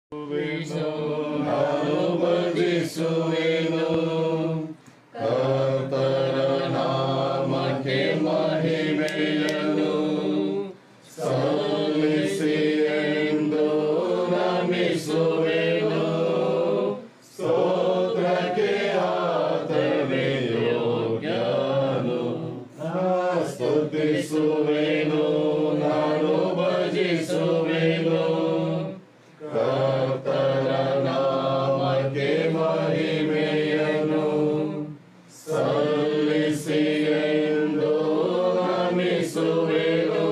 ನಾನು ಭಜಿಸುವೆನು ಕರ್ತರ ನಾಮಕ್ಕೆ ಮಹಿಮೆಯನ್ನು ಸಲ್ಲಿಸಿ ಎಂದು ನಮಿಸುವೆನು ಸ್ತೋತ್ರಕ್ಕೆ ಆತನೇ ಯೋಗ್ಯನು ಸ್ತುತಿಸುವೆನು ನಾನು ಭಜಿಸುವೆನು ಕರ್ತರ ನಾಮಕ್ಕೆ ಮಹಿಮೆಯನ್ನು ಸಲ್ಲಿಸಿ ಎಂದು ನಮಿಸುವೆನು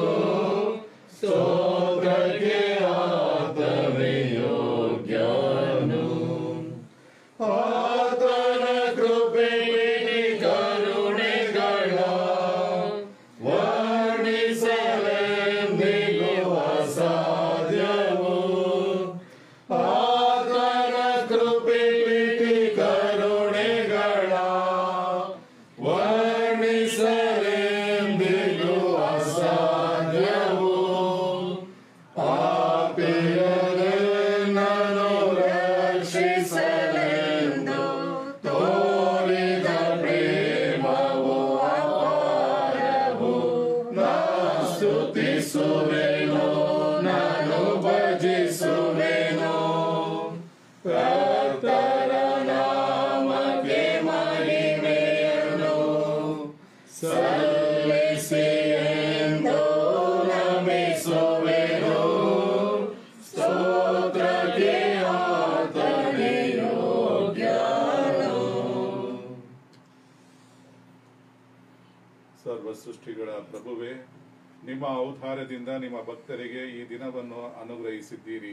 ಸ್ತೋತ್ರಕ್ಕೆ ಆತನೇ ಯೋಗ್ಯನು ಆತನ ಕೃಪೆಯಲ್ಲಿ ಕರುಣೆಗಳ ವರ್ಣಿಸಲೆಂದಿಗೂ ಅಸಾಧ್ಯವು ಆತನ ಕೃಪೆಯಲ್ಲಿ ಕರುಣೆಗಳ ವರ್ಣಿಸಲೆಂದಿಗೂ ಅಸಾಧ್ಯವು ಪಾಪಿಯರೇ ನಾನು ರಕ್ಷಿಸಲೆಂದು ತೋರಿದ ಪ್ರೇಮವು ಅಪಾರವು ನಾ ಸ್ತುತಿಸುವೆನು ನಾನು ಭಜಿಸುವೆನು ಕರ್ತರ ನಾಮಕ್ಕೆ ಮಹಿಮೆಯನ್ನು ಸಲ್ಲಿಸಿ ಎಂದು ನಮಿಸುವೆನು ಸ್ತೋತ್ರಕ್ಕೆ ಆತನೇ ಯೋಗ್ಯನು ಸರ್ವ ಸೃಷ್ಟಿಗಳ ಪ್ರಭುವೇ ನಿಮ್ಮ ಔದಾರ್ಯದಿಂದ ನಿಮ್ಮ ಭಕ್ತರಿಗೆ ಈ ದಿನವನ್ನು ಅನುಗ್ರಹಿಸಿದ್ದೀರಿ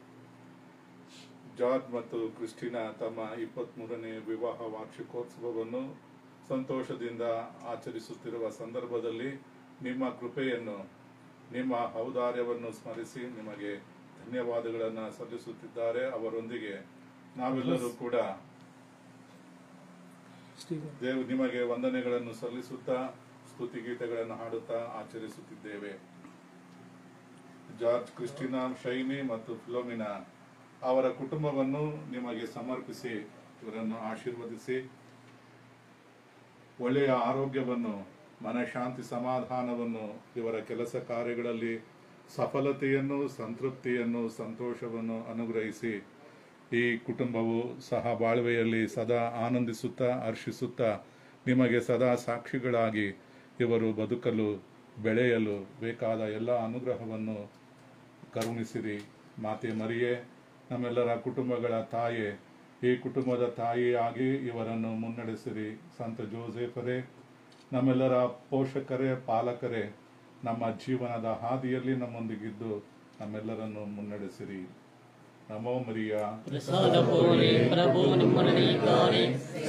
ಜಾರ್ಜ್ ಮತ್ತು ಕ್ರಿಸ್ಟಿನಾ ತಮ್ಮ ಇಪ್ಪತ್ಮೂರನೇ ವಿವಾಹ ವಾರ್ಷಿಕೋತ್ಸವವನ್ನು ಸಂತೋಷದಿಂದ ಆಚರಿಸುತ್ತಿರುವ ಸಂದರ್ಭದಲ್ಲಿ ನಿಮ್ಮ ಕೃಪೆಯನ್ನು ನಿಮ್ಮ ಔದಾರ್ಯವನ್ನು ಸ್ಮರಿಸಿ ನಿಮಗೆ ಧನ್ಯವಾದಗಳನ್ನು ಸಲ್ಲಿಸುತ್ತಿದ್ದಾರೆ ಅವರೊಂದಿಗೆ ನಾವೆಲ್ಲರೂ ಕೂಡ ದೇವ್ ನಿಮಗೆ ವಂದನೆಗಳನ್ನು ಸಲ್ಲಿಸುತ್ತಾ ಸ್ತುತಿ ಗೀತೆಗಳನ್ನು ಹಾಡುತ್ತಾ ಆಚರಿಸುತ್ತಿದ್ದೇವೆ ಜಾರ್ಜ್ ಕ್ರಿಸ್ಟಿನಾ ಶೈನಿ ಮತ್ತು ಫಿಲೋಮಿನಾ ಅವರ ಕುಟುಂಬವನ್ನು ನಿಮಗೆ ಸಮರ್ಪಿಸಿ ಇವರನ್ನು ಆಶೀರ್ವದಿಸಿ ಒಳ್ಳೆಯ ಆರೋಗ್ಯವನ್ನು ಮನಃಶಾಂತಿ ಸಮಾಧಾನವನ್ನು ಇವರ ಕೆಲಸ ಕಾರ್ಯಗಳಲ್ಲಿ ಸಫಲತೆಯನ್ನು ಸಂತೃಪ್ತಿಯನ್ನು ಸಂತೋಷವನ್ನು ಅನುಗ್ರಹಿಸಿ ಈ ಕುಟುಂಬವು ಸಹ ಬಾಳ್ವೆಯಲ್ಲಿ ಸದಾ ಆನಂದಿಸುತ್ತಾ ಹರ್ಷಿಸುತ್ತಾ ನಿಮಗೆ ಸದಾ ಸಾಕ್ಷಿಗಳಾಗಿ ಇವರು ಬದುಕಲು ಬೆಳೆಯಲು ಬೇಕಾದ ಎಲ್ಲ ಅನುಗ್ರಹವನ್ನು ಕರುಣಿಸಿರಿ ಮಾತೆ ಮರಿಯೇ ನಮ್ಮೆಲ್ಲರ ಕುಟುಂಬಗಳ ತಾಯೇ ಈ ಕುಟುಂಬದ ತಾಯಿಯಾಗಿ ಇವರನ್ನು ಮುನ್ನಡೆಸಿರಿ ಸಂತ ಜೋಸೆಫರೇ ನಮ್ಮೆಲ್ಲರ ಪೋಷಕರೇ ಪಾಲಕರೇ ನಮ್ಮ ಜೀವನದ ಹಾದಿಯಲ್ಲಿ ನಮ್ಮೊಂದಿಗಿದ್ದು ನಮ್ಮೆಲ್ಲರನ್ನು ಮುನ್ನಡೆಸಿರಿ ನಮೋ ಮರಿಯ ಪ್ರಸಾದ ಪೂರ್ಣಿ ಪ್ರಭು ನಿಮ್ಮನಿದ್ದಾರೆ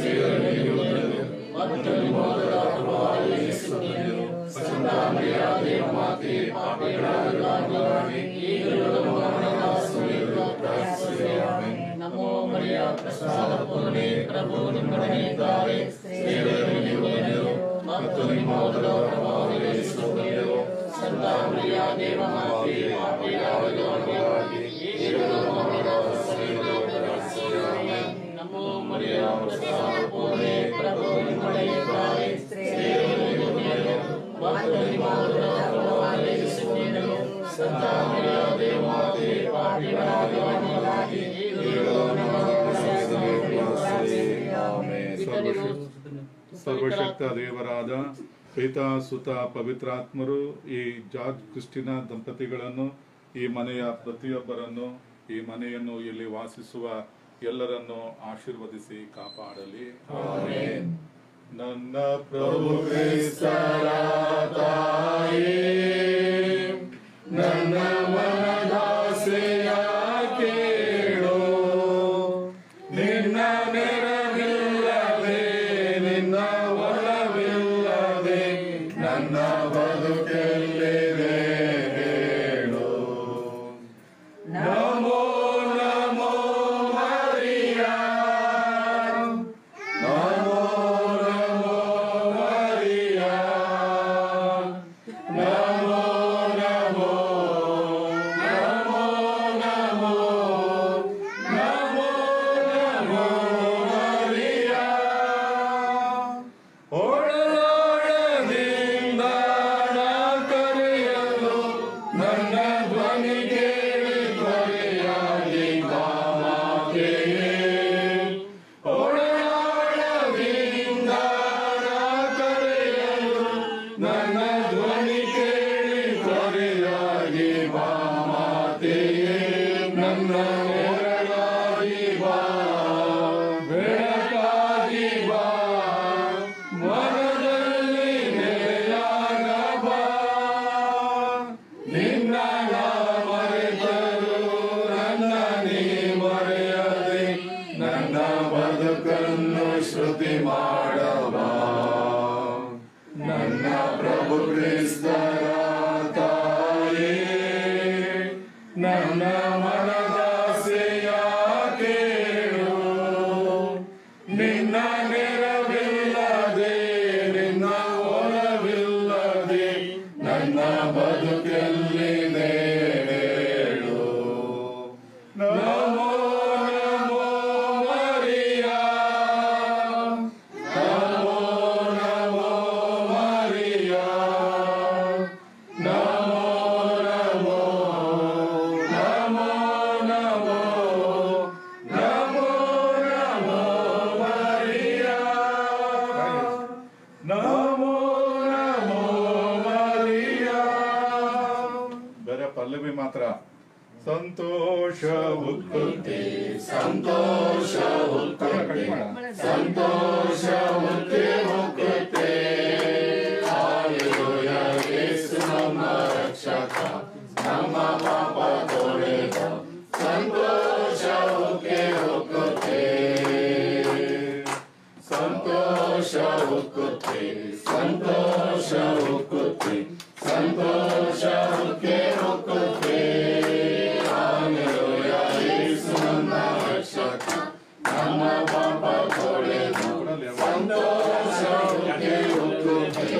ಮತ್ತು ನಿಮ್ಮೊಡಲ ಕೃಪಾದಲ್ಲಿ ಯೇಸುವಿನನ್ನು ಸಂತಾನದ ದೇವಮಾತೆ ಪಾಪಿಗಳಾಗಿ ಈಗಲೂ ನಮ್ಮ ಮರಣದ ಸಮಯದಲ್ಲೂ ಪ್ರಾರ್ಥಿಸುತ್ತೇವೆ. ನಮೋ ಮರಿಯ ಪ್ರಸಾದ ಪೂರ್ಣಿ ಪ್ರಭು ನಿಮ್ಮನಿದ್ದಾರೆ ಮತ್ತು ನಿಮ್ಮೊಡಲ ಕೃಪಾದಲ್ಲಿ ಯೇಸುವಿನನ್ನು ಸಂತಾನದ ದೇವಮಾತೆ ಪಾಪಿಗಳಾಗಿ ಈಗಲೂ ನಮ್ಮ ಮರಣದ ಸಮಯದಲ್ಲೂ ಪ್ರಾರ್ಥಿಸುತ್ತೇವೆ. ನಮೋ ಮರಿಯ ಪ್ರಸಾದ ಪೂರ್ಣಿ ಪ್ರಭು ನಿಮ್ಮನಿದ್ದಾರೆ ಮತ್ತು ನಿಮ್ಮೊಡಲ ಕೃಪಾದಲ್ಲಿ ಯೇಸುವಿನನ್ನು ಸಂತಾನದ ದೇವಮಾತೆ ಪಾಪಿಗಳಾಗಿ ಈಗಲೂ ನಮ್ಮ ಮರಣದ ಸಮಯದಲ್ಲೂ ಪ್ರಾರ್ಥಿಸುತ್ತೇವೆ. ಸರ್ವಶಕ್ತ ದೇವರಾದ ಪಿತಾ ಸುತ ಪವಿತ್ರಾತ್ಮರು ಈ ಜಾರ್ಜ್ ಕ್ರಿಸ್ಟಿನಾ ದಂಪತಿಗಳನ್ನು ಈ ಮನೆಯ ಪ್ರತಿಯೊಬ್ಬರನ್ನು ಈ ಮನೆಯನ್ನು ಇಲ್ಲಿ ವಾಸಿಸುವ ಎಲ್ಲರನ್ನು ಆಶೀರ್ವದಿಸಿ ಕಾಪಾಡಲಿ ನನ್ನ ಪ್ರಭು ಕ್ರಿಸ್ತರ ತಾಯಿ ನನ್ನ ಮನದಾಸೆಯ ಕೇಳು ನಿನ್ನ ನೆರವಿಲ್ಲದೆ ನಿನ್ನ ಒಲವಿಲ್ಲದೆ ನನ್ನ ಬದುಕೆಲ್ಲಿದೆ ಹೇಳು ನಮೋ ನಮೋ ಮರಿಯಾ ನಮೋ ನಮೋ ಮರಿಯಾ ನಮೋ ನಮೋ ನಮೋ ನಮೋ ಉಕ್ಕುತ್ತೆ ಸಂತೋಷ ಉಕ್ಕುತ್ತೆ ಸಂತೋಷ ಉಕ್ಕಿ ಉಕ್ಕುತ್ತೆ ಹಾಲೆಲೂಯ ಯೇಸು ನಮ್ಮ ರಕ್ಷಕ ನಮ್ಮ ಪಾಪ ತೊಳೆದ ಸಂತೋಷ ಉಕ್ಕಿ ಉಕ್ಕುತ್ತೆ ಸಂತೋಷ ಉಕ್ಕುತ್ತೆ ಸಂತೋಷ ಉಕ್ಕುತ್ತೆ ಸಂತೋಷ ಉಕ್ಕಿ ಉಕ್ಕುತ್ತೆ ಹಾಲೆಲೂಯ ಯೇಸು ನಮ್ಮ ರಕ್ಷಕ ನಮ್ಮ ಪಾಪ ತೊಳೆದ ಸಂತೋಷ ಉಕ್ಕಿ ಉಕ್ಕುತ್ತೆ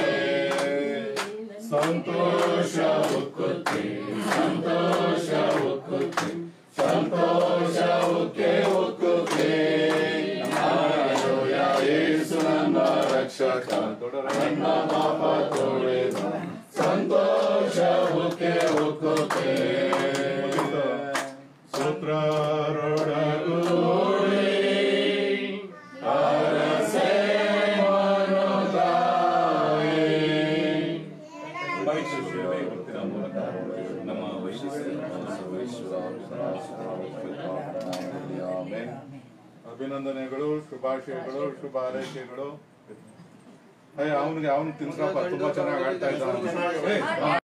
ಸಂತೋಷ ಉಕ್ಕುತ್ತೆ ಸಂತೋಷ ಉಕ್ಕುತ್ತೆ ಸಂತೋಷ ಉಕ್ಕೆ ಉಕ್ಕುತ್ತೆ ಹಾಲೆಲೂಯ ಯೇಸು ನಮ್ಮ ರಕ್ಷಕ ನನ್ನ ಪಾಪ ತೊಳೆದ ಸಂತೋಷ ಉಕ್ಕೆ ಉಕ್ಕುತ್ತೆ ಸೂತ್ರರೊಡಗೂಡಿ ಅರಸೆ ಮನೋದಾಯಿ ಪರೀಕ್ಷೆ ಸೇವೆ ಗೊತ್ತಿನ ಮೂಲಕ ನಮ್ಮ ಅಭಿನಂದನೆಗಳು ಶುಭಾಶಯಗಳು ಶುಭ ಹಾರೈಕೆಗಳು ಅಯ್ಯ ಅವನಿಗೆ ಅವನು ತಿನ್ಸಪ್ಪ ತುಂಬಾ ಚೆನ್ನಾಗಿ ಆಡ್ತಾ ಇದ್ದಾನೆ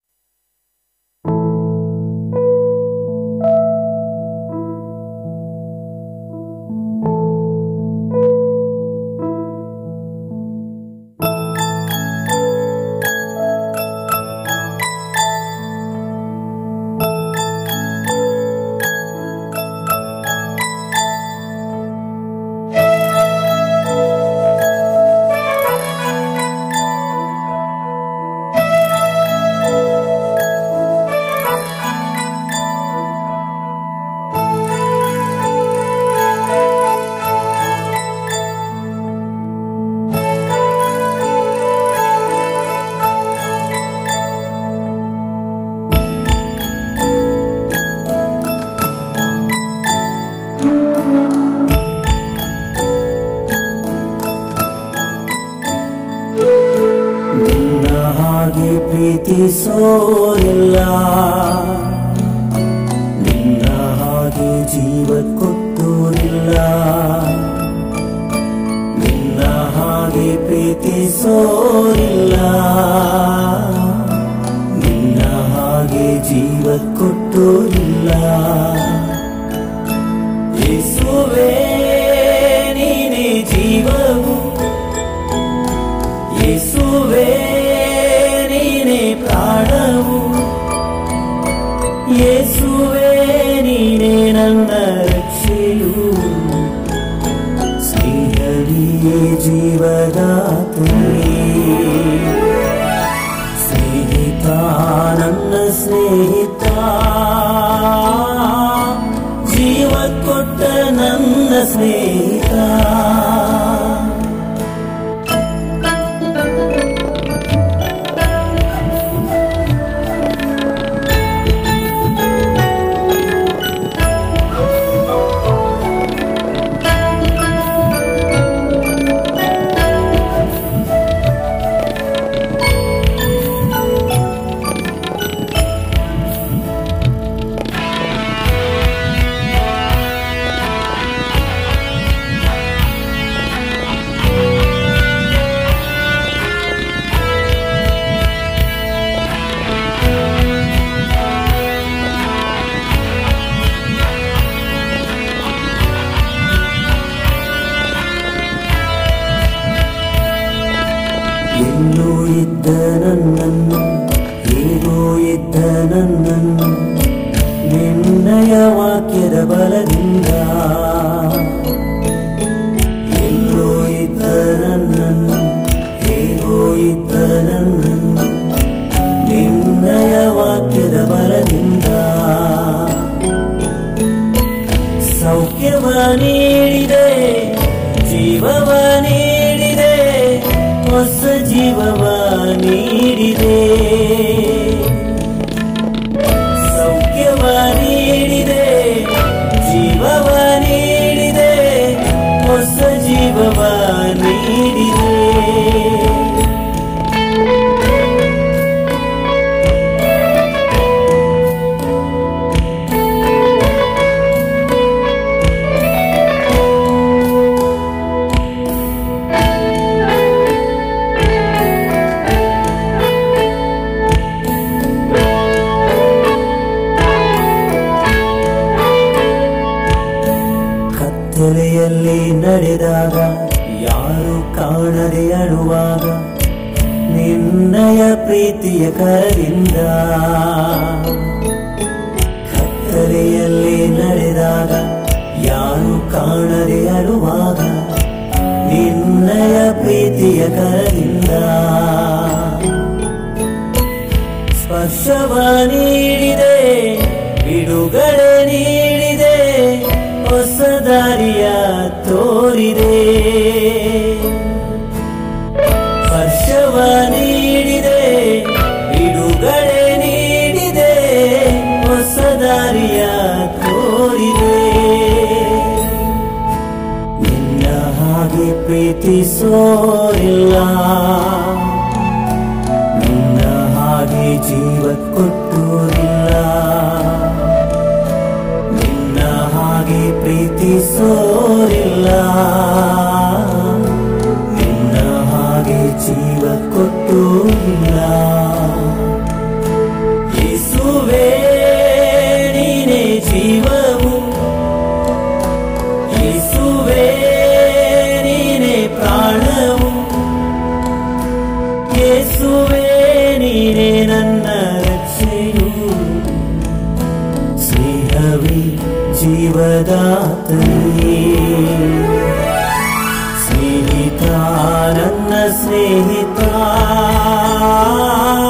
ನಿನ್ನ ಹಾಗೆ ಪ್ರೀತಿಸೋರಿಲ್ಲ ನಿನ್ನ ಹಾಗೆ ಜೀವ ಕೊಟ್ಟೋರಿಲ್ಲ ನಿನ್ನ ಹಾಗೆ ಪ್ರೀತಿಸೋರಿಲ್ಲ ನಿನ್ನ ಹಾಗೆ ಜೀವ ಕೊಟ್ಟೋರಿಲ್ಲ ಯೇಸುವೇ ನೀನೇ ಜೀವವು ಯೇಸುವೇ ನೀನೇ ಪ್ರಾಣವು ಯೇಸುವೇ ನೀನೇ ನನ್ನ ರಕ್ಷೆಯು ಸ್ನೇಹಲಿಯೇ ಜೀವದಾತನೇ ಸ್ನೇಹಿತ ನನ್ನ ಸ್ನೇಹಿತ ಜೀವ ಕೊಟ್ಟ ನನ್ನ ಸ್ನೇಹಿತ ಎಲ್ಲೋ ಇದ್ದ ನನ್ನನ್ನು ಹೇಗೋ ಇದ್ದ ನನ್ನನ್ನು ನಿನ್ನಯ ವಾಕ್ಯದ ಬಲದಿಂದ ಎಲ್ಲೋ ಇದ್ದ ನನ್ನನ್ನು ಹೇಗೋ ಇದ್ದ ನನ್ನನ್ನು ನಿನ್ನಯ ವಾಕ್ಯದ ಬಲದಿಂದ ಸೌಖ್ಯವ ನೀಡಿದೆ ಜೀವವ ನೀಡಿದೆ ಹೊಸ ಜೀವವ ನೀಡಿದೆ ಸೌಖ್ಯವ ನೀಡಿದೆ ಜೀವವ ನೀಡಿದೆ ಹೊಸ ಜೀವವ ನೀಡಿದೆ ಕತ್ತಲೆಯಲ್ಲಿ ನಡೆದಾಗ ಯಾರು ಕಾಣದೆ ಅಳುವಾಗ ನಿನ್ನಯ ಪ್ರೀತಿಯ ಕರದಿಂದ ಕತ್ತಲೆಯಲ್ಲಿ ನಡೆದಾಗ ಯಾರು ಕಾಣದೆ ಅಳುವಾಗ ನಿನ್ನಯ ಪ್ರೀತಿಯ ಕರದಿಂದ ಸ್ಪರ್ಶವ ನೀಡಿದೆ ಬಿಡುಗಡೆ ನೀಡಿದೆ ಹೊಸ ದಾರಿಯ ತೋರಿದೆ ಸ್ಪರ್ಶವ ನೀಡಿದೆ ಬಿಡುಗಡೆ ನೀಡಿದೆ ಹೊಸ ದಾರಿಯ ತೋರಿದೆ ನಿನ್ನ ಹಾಗೆ ಪ್ರೀತಿಸೋರಿಲ್ಲ ನಿನ್ನ ಹಾಗೆ ಜೀವ ಕೊಟ್ಟೋರಿಲ್ಲ ನಿನ್ನ ಹಾಗೆ ಪ್ರೀತಿಸೋರಿಲ್ಲ ನಿನ್ನ ಹಾಗೆ ಜೀವ ಕೊಟ್ಟೋರಿಲ್ಲ ಯೇಸುವೇ ನೀನೇ ಜೀವವು ಯೇಸುವೇ ನೀನೇ ಪ್ರಾಣವು ಯೇಸುವೇ ನೀನೇ ನನ್ನ ರಕ್ಷೆಯು ಸ್ನೇಹವೇ ಜೀವದಾತನೇ ಸ್ನೇಹಿತ ನನ್ನ ಸ್ನೇಹಿತ